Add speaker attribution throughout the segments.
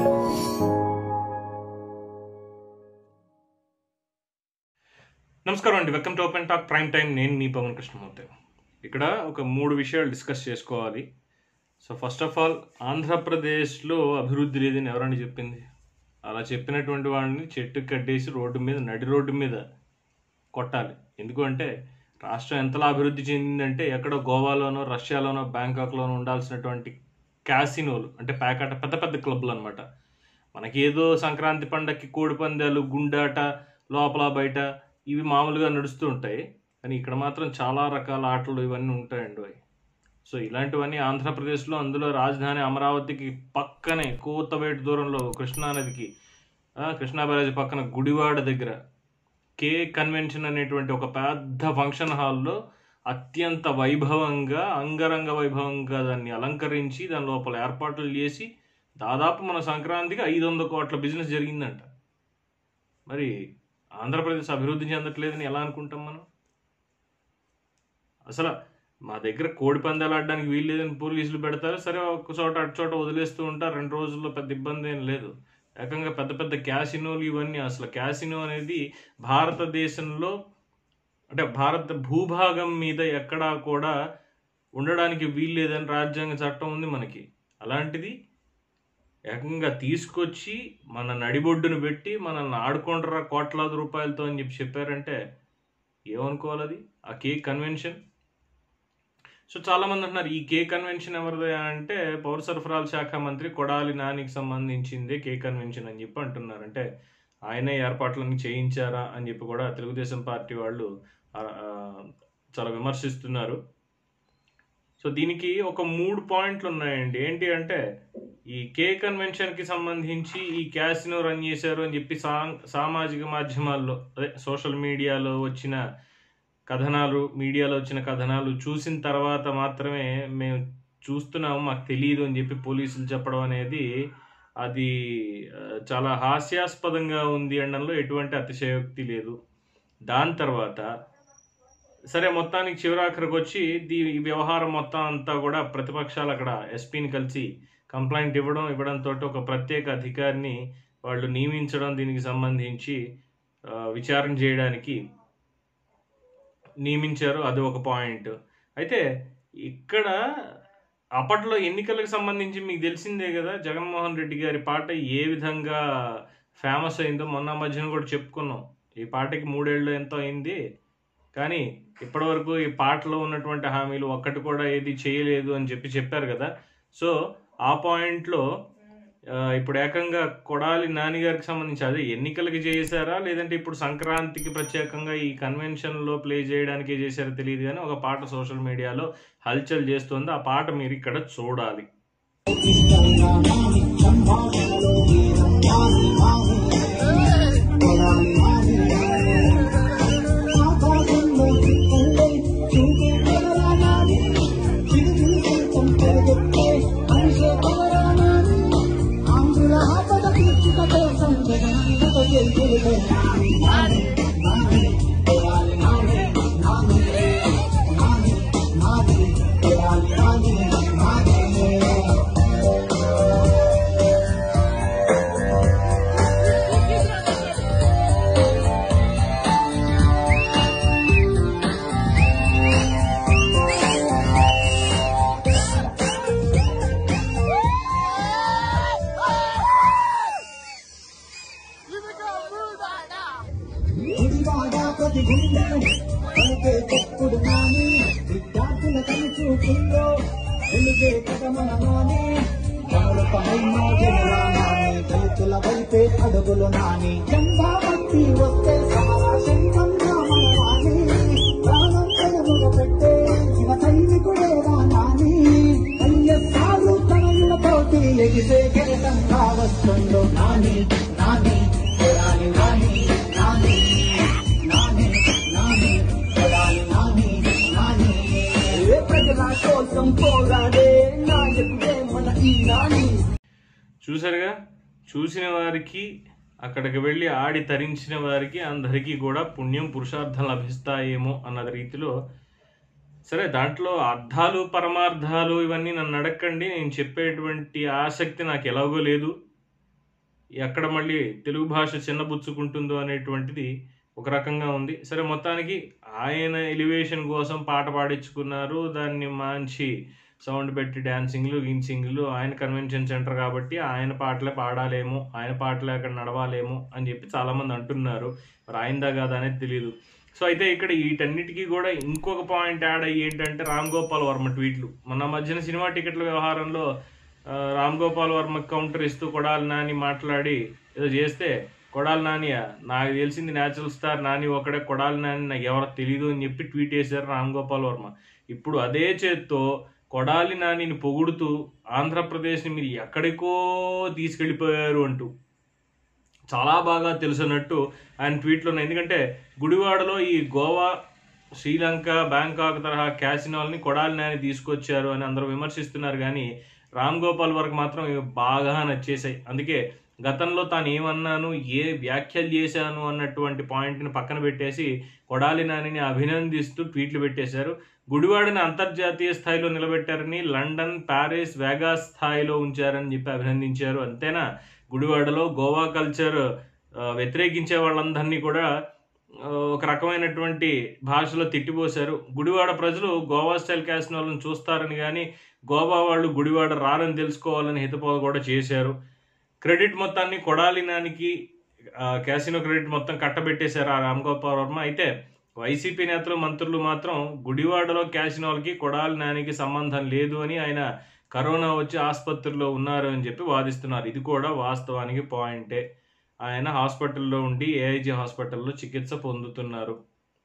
Speaker 1: నమస్కారం అండి welcome to open talk prime time నేను మీ పవన్ కృష్ణమూర్తి ఇక్కడ ఒక మూడు విషయాలు డిస్కస్ చేసుకోవాలి సో ఫస్ట్ ఆఫ్ ఆల్ ఆంధ్రప్రదేశ్లో అభివృద్ధి లేదని ఎవరని చెప్పింది అలా చెప్పినటువంటి వాళ్ళని చెట్టు కట్టేసి రోడ్డు మీద నడి రోడ్డు మీద కొట్టాలి ఎందుకు అంటే రాష్ట్రం ఎంతలా అభివృద్ధి చెందిందంటే ఎక్కడో గోవాలోనో రష్యాలోనో బ్యాంకాక్లోనో ఉండాల్సినటువంటి క్యాసినోలు అంటే ప్యాకాట పెద్ద పెద్ద క్లబ్లు అనమాట మనకి ఏదో సంక్రాంతి పండగకి కోడి పందాలు గుండాట లోపల బయట ఇవి మామూలుగా నడుస్తూ ఉంటాయి కానీ ఇక్కడ మాత్రం చాలా రకాల ఆటలు ఇవన్నీ ఉంటాయండి అవి సో ఇలాంటివన్నీ ఆంధ్రప్రదేశ్లో అందులో రాజధాని అమరావతికి పక్కనే కూతవేటు దూరంలో కృష్ణానదికి ఆ, కృష్ణా బ్యారేజ్ పక్కన గుడివాడ దగ్గర కే కన్వెన్షన్ అనేటువంటి ఒక పెద్ద ఫంక్షన్ హాల్లో అత్యంత వైభవంగా అంగరంగ వైభవంగా దాన్ని అలంకరించి దాని లోపల ఏర్పాట్లు చేసి దాదాపు మన సంక్రాంతికి ఐదు వందల కోట్ల బిజినెస్ జరిగిందంట మరి ఆంధ్రప్రదేశ్ అభివృద్ధి చెందట్లేదని ఎలా అనుకుంటాం మనం అసలు మా దగ్గర కోడి పందాలు ఆడడానికి వీలు లేదని పోలీసులు పెడతారు సరే ఒక చోట అటు చోట వదిలేస్తూ ఉంటారు రెండు రోజుల్లో పెద్ద ఇబ్బంది ఏం లేదు ఏకంగా పెద్ద పెద్ద క్యాసినోలు ఇవన్నీ అసలు క్యాసినో అనేది భారతదేశంలో అంటే భారత భూభాగం మీద ఎక్కడా కూడా ఉండడానికి వీలు లేదని రాజ్యాంగ చట్టం ఉంది మనకి అలాంటిది ఏకంగా తీసుకొచ్చి మన నడిబొడ్డును పెట్టి మనల్ని ఆడుకుంటారా కోట్లాది రూపాయలతో అని చెప్పి చెప్పారంటే ఏమనుకోవాలి అది ఆ కేక్ కన్వెన్షన్ సో చాలా మంది అంటున్నారు ఈ కే కన్వెన్షన్ ఎవరిది అంటే పౌర సరఫరాల శాఖ మంత్రి కొడాలి నానికి సంబంధించిందే కే కన్వెన్షన్ అని చెప్పి అంటున్నారు అంటే ఆయనే ఏర్పాట్లన్నీ చేయించారా అని చెప్పి కూడా తెలుగుదేశం పార్టీ వాళ్ళు ఆ, ఆ, చాలా విమర్శిస్తున్నారు సో దీనికి ఒక మూడు పాయింట్లు ఉన్నాయండి ఏంటి అంటే ఈ కే కన్వెన్షన్ కి సంబంధించి ఈ క్యాసినో రన్ చేశారు అని చెప్పి సా సామాజిక మాధ్యమాల్లో అదే సోషల్ మీడియాలో వచ్చిన కథనాలు మీడియాలో వచ్చిన కథనాలు చూసిన తర్వాత మాత్రమే మేము చూస్తున్నాము మాకు తెలియదు అని చెప్పి పోలీసులు చెప్పడం అనేది అది ఆ, చాలా హాస్యాస్పదంగా ఉంది అనడంలో ఎటువంటి అతిశయోక్తి లేదు దాని తర్వాత సరే మొత్తానికి చివరాఖరికి వచ్చి దీ ఈ వ్యవహారం మొత్తం అంతా కూడా ప్రతిపక్షాలు అక్కడ ఎస్పీని కలిసి కంప్లైంట్ ఇవ్వడం ఇవ్వడంతో ఒక ప్రత్యేక అధికారిని వాళ్ళు నియమించడం దీనికి సంబంధించి ఆ, విచారణ చేయడానికి నియమించారు అది ఒక పాయింట్ అయితే ఇక్కడ అప్పట్లో ఎన్నికలకు సంబంధించి మీకు తెలిసిందే కదా జగన్మోహన్ రెడ్డి గారి పాట ఏ విధంగా ఫేమస్ అయిందో మొన్న మధ్యన కూడా చెప్పుకున్నాం ఈ పాటకి మూడేళ్ళు ఎంతో అయింది కానీ ఇప్పటివరకు ఈ పాటలో ఉన్నటువంటి హామీలు ఒక్కటి కూడా ఏది చేయలేదు అని చెప్పి చెప్పారు కదా సో ఆ పాయింట్లో ఆ, ఇప్పుడు ఏకంగా కొడాలి నాని గారికి సంబంధించి అదే ఎన్నికలకి చేశారా లేదంటే ఇప్పుడు సంక్రాంతికి ప్రత్యేకంగా ఈ కన్వెన్షన్లో ప్లే చేయడానికి చేశారో తెలియదు కానీ ఒక పాట సోషల్ మీడియాలో హల్చల్ చేస్తుంది ఆ పాట మీరు ఇక్కడ చూడాలి
Speaker 2: గుడివాడ ప్రతి గుండె పలికే తప్పుడు నాని విద్యార్థుల కని చూపుల్లో వెలుగే కథమన నాని గమరకమైన జనుల నాని దళితుల వైపే అడుగులు నాని జెండా పట్టి వస్తే సమర శంఖం రామని ప్రాణం కనుగొన పెట్టే శివ సైనికుడేరా నాని కన్యసాలు తనయులతోటి ఎగిసే కిరటం కావస్తుందో నాని నాని కొడాలి నాని నాని నాని నాని కొడాలి నాని నాని ఏ ప్రజల కోసం పోరాడే నాయకుడే మన ఈ నాని
Speaker 1: చూసారుగా చూసిన వారికి అక్కడికి వెళ్ళి ఆడి తరించిన వారికి అందరికీ కూడా పుణ్యం పురుషార్థం లభిస్తాయేమో అన్న రీతిలో సరే దాంట్లో అర్థాలు పరమార్థాలు ఇవన్నీ నన్ను అడగండి నేను చెప్పేటువంటి ఆసక్తి నాకు ఎలాగో లేదు ఎక్కడ మళ్ళీ తెలుగు భాష చిన్నబుచ్చుకుంటుందో అనేటువంటిది ఒక రకంగా ఉంది సరే మొత్తానికి ఆయన ఎలివేషన్ కోసం పాట పాడించుకున్నారు దాన్ని మంచి సౌండ్ పెట్టి డ్యాన్సింగ్లు గిన్సింగ్లు ఆయన కన్వెన్షన్ సెంటర్ కాబట్టి ఆయన పాటలే పాడాలేమో ఆయన పాటలే అక్కడ నడవాలేమో అని చెప్పి చాలామంది అంటున్నారు మరి ఆయనదా కాదా అనేది తెలియదు సో అయితే ఇక్కడ వీటన్నిటికీ కూడా ఇంకొక పాయింట్ యాడ్ అయ్యి ఏంటంటే రామ్ గోపాల్ వర్మ ట్వీట్లు మొన్న మధ్యన సినిమా టికెట్ల వ్యవహారంలో ఆ, రామ్ గోపాల్ వర్మ కౌంటర్ ఇస్తూ కొడాలి నాని మాట్లాడి ఏదో చేస్తే కొడాలి నాని నాకు తెలిసింది న్యాచురల్ స్టార్ నాని ఒకడే కొడాలి నాని నాకు ఎవరో తెలియదు అని చెప్పి ట్వీట్ చేశారు రామ్ గోపాల్ వర్మ ఇప్పుడు అదే చేత్తో కొడాలి నానిని పొగుడుతూ ఆంధ్రప్రదేశ్ని మీరు ఎక్కడికో తీసుకెళ్ళిపోయారు అంటూ చాలా బాగా తెలుసున్నట్టు ఆయన ట్వీట్లో ఉన్నాయి. ఎందుకంటే గుడివాడలో ఈ గోవా శ్రీలంక బ్యాంకాక్ తరహా క్యాసినోల్ని కొడాలి నాని తీసుకొచ్చారు అని అందరూ విమర్శిస్తున్నారు కానీ రామ్ గోపాల్ వరకు మాత్రం ఇవి బాగా నచ్చేసాయి అందుకే గతంలో తాను ఏమన్నాను ఏ వ్యాఖ్యలు చేశాను అన్నటువంటి పాయింట్ని పక్కన పెట్టేసి కొడాలి నానిని అభినందిస్తూ ట్వీట్లు పెట్టేశారు గుడివాడని అంతర్జాతీయ స్థాయిలో నిలబెట్టారని లండన్ ప్యారిస్ వేగాస్ స్థాయిలో ఉంచారని చెప్పి అభినందించారు అంతేనా గుడివాడలో గోవా కల్చర్ ఆ, వ్యతిరేకించే వాళ్ళందరినీ కూడా ఆ, ఒక రకమైనటువంటి భాషలో తిట్టిపోశారు గుడివాడ ప్రజలు గోవా స్టైల్ క్యాసినోలను చూస్తారని కానీ గోవా వాళ్ళు గుడివాడ రారని తెలుసుకోవాలని హితపోద కూడా చేశారు క్రెడిట్ మొత్తాన్ని కొడాలి నానికి ఆ, క్యాసినో క్రెడిట్ మొత్తం కట్టబెట్టేశారు ఆ రామ్ గోపాల్ వర్మ అయితే వైసీపీ నేతలు మంత్రులు మాత్రం గుడివాడలో క్యాసినోలకి కొడాలి నానికి సంబంధం లేదు అని ఆయన కరోనా వచ్చి ఆసుపత్రిలో ఉన్నారు అని చెప్పి వాదిస్తున్నారు ఇది కూడా వాస్తవానికి పాయింటే ఆయన హాస్పిటల్లో ఉండి ఏఐజీ హాస్పిటల్లో చికిత్స పొందుతున్నారు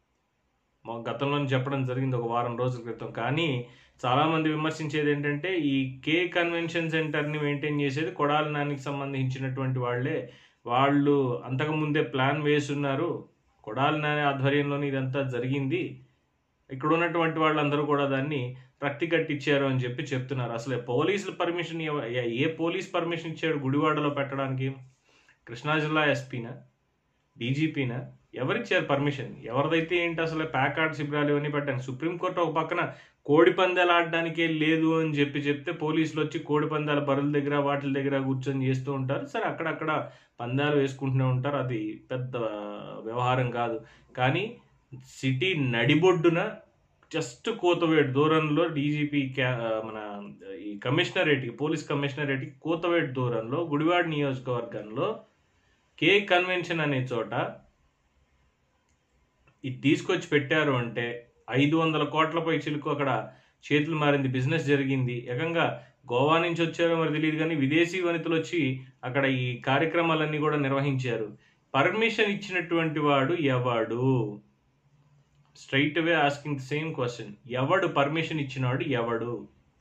Speaker 1: మా గతంలో చెప్పడం జరిగింది ఒక వారం రోజుల క్రితం కానీ చాలామంది విమర్శించేది ఏంటంటే ఈ కే కన్వెన్షన్ సెంటర్ని మెయింటైన్ చేసేది కొడాలి నానికి సంబంధించినటువంటి వాళ్ళే వాళ్ళు అంతకుముందే ప్లాన్ వేసున్నారు కొడాలి నాని ఆధ్వర్యంలోనే ఇదంతా జరిగింది ఇక్కడ ఉన్నటువంటి వాళ్ళందరూ కూడా దాన్ని రక్తి కట్టించారు అని చెప్పి చెప్తున్నారు అసలు పోలీసులు పర్మిషన్ ఎవ- ఏ- ఏ పోలీస్ పర్మిషన్ ఇచ్చాడు గుడివాడలో పెట్టడానికి కృష్ణా జిల్లా ఎస్పీనా డీజీపీనా ఎవరిచ్చారు పర్మిషన్ ఎవరిదైతే ఏంటి అసలు ప్యాకార్డ్ శిబిరాలు ఇవన్నీ పెట్టాను సుప్రీంకోర్టు ఒక పక్కన కోడి పందాలు ఆడడానికే లేదు అని చెప్పి చెప్తే పోలీసులు వచ్చి కోడి పందాల బరుల దగ్గర వాటి దగ్గర కూర్చొని చేస్తూ ఉంటారు సరే అక్కడక్కడ పందాలు వేసుకుంటూనే ఉంటారు అది పెద్ద వ్యవహారం కాదు కానీ సిటీ నడిబొడ్డున జస్ట్ కోతవేట్ దూరంలో డీజీపీ క్యా మన ఈ కమిషనరేట్కి పోలీస్ కమిషనరేట్కి కోతవేట్ దూరంలో గుడివాడ నియోజకవర్గంలో కే కన్వెన్షన్ అనే చోట ఇది తీసుకొచ్చి పెట్టారు అంటే ఐదు వందల కోట్లపై చిలుకు అక్కడ చేతులు మారింది బిజినెస్ జరిగింది ఏకంగా గోవా నుంచి వచ్చారో మరి తెలియదు కానీ విదేశీ వనితలు వచ్చి అక్కడ ఈ కార్యక్రమాలన్నీ కూడా నిర్వహించారు పర్మిషన్ ఇచ్చినటువంటి వాడు ఎవడు straight away asking same question ఎవడు పర్మిషన్ ఇచ్చినాడు ఎవడు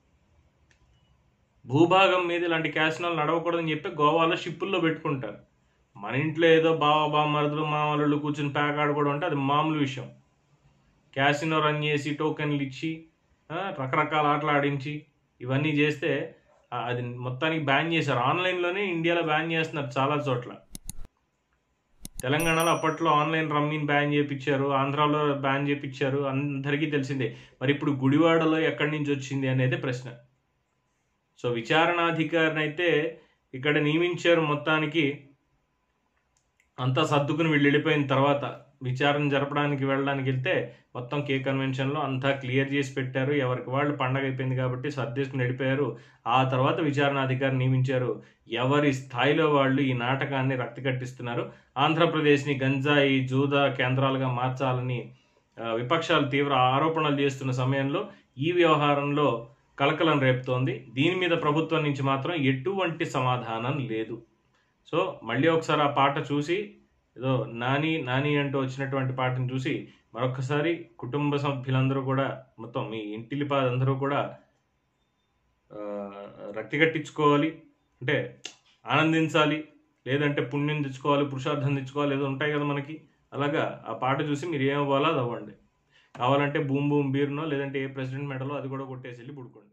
Speaker 1: భూభాగం మీద ఇలాంటి క్యాసినాలు నడవకూడదని చెప్పి గోవాలో షిప్పుల్లో పెట్టుకుంటారు మన ఇంట్లో ఏదో బావ బామ్మరుదులు మామలు కూర్చుని ప్యాక్ ఆడుకోవడం అంటే అది మామూలు విషయం క్యాసినో రన్ చేసి టోకెన్లు ఇచ్చి ఆ, రకరకాల ఆటలు ఆడించి ఇవన్నీ చేస్తే ఆ, అది మొత్తానికి బ్యాన్ చేశారు ఆన్లైన్లోనే ఇండియాలో బ్యాన్ చేస్తున్నారు చాలా చోట్ల తెలంగాణలో అప్పట్లో ఆన్లైన్ రమ్మీని బ్యాన్ చేయించారు ఆంధ్రాలో బ్యాన్ చేయించారు అందరికీ తెలిసిందే మరి ఇప్పుడు గుడివాడలో ఎక్కడి నుంచి వచ్చింది అనేది ప్రశ్న సో విచారణాధికారిని అయితే ఇక్కడ నియమించారు మొత్తానికి అంతా సర్దుకుని వీళ్ళు వెళ్ళిపోయిన తర్వాత విచారణ జరపడానికి వెళ్ళడానికి వెళ్తే మొత్తం కే కన్వెన్షన్లో అంతా క్లియర్ చేసి పెట్టారు ఎవరికి వాళ్ళు పండగ అయిపోయింది కాబట్టి సర్దేసుకుని వెళ్ళిపోయారు ఆ తర్వాత విచారణ అధికారి నియమించారు ఎవరి స్థాయిలో వాళ్ళు ఈ నాటకాన్ని రక్తి కట్టిస్తున్నారు ఆంధ్రప్రదేశ్ని గంజాయి జూదా కేంద్రాలుగా మార్చాలని ఆ, విపక్షాలు తీవ్ర ఆరోపణలు చేస్తున్న సమయంలో ఈ వ్యవహారంలో కలకలం రేపుతోంది దీని మీద ప్రభుత్వం నుంచి మాత్రం ఎటువంటి సమాధానం లేదు సో మళ్ళీ ఒకసారి ఆ పాట చూసి ఏదో నాని నాని అంటూ వచ్చినటువంటి పాటను చూసి మరొకసారి కుటుంబ సభ్యులందరూ కూడా మొత్తం మీ ఇంటిలిపాదందరూ కూడా ఆ, రక్తి కట్టించుకోవాలి అంటే ఆనందించాలి లేదంటే పుణ్యం తెచ్చుకోవాలి పురుషార్థం తెచ్చుకోవాలి ఏదో ఉంటాయి కదా మనకి అలాగా ఆ పాట చూసి మీరు ఏమవ్వాలో అది అవ్వండి కావాలంటే బూమ్ బూమ్ బీర్నో లేదంటే ఏ ప్రెసిడెంట్ మెడలో అది కూడా కొట్టేసి వెళ్ళి పుడుకోండి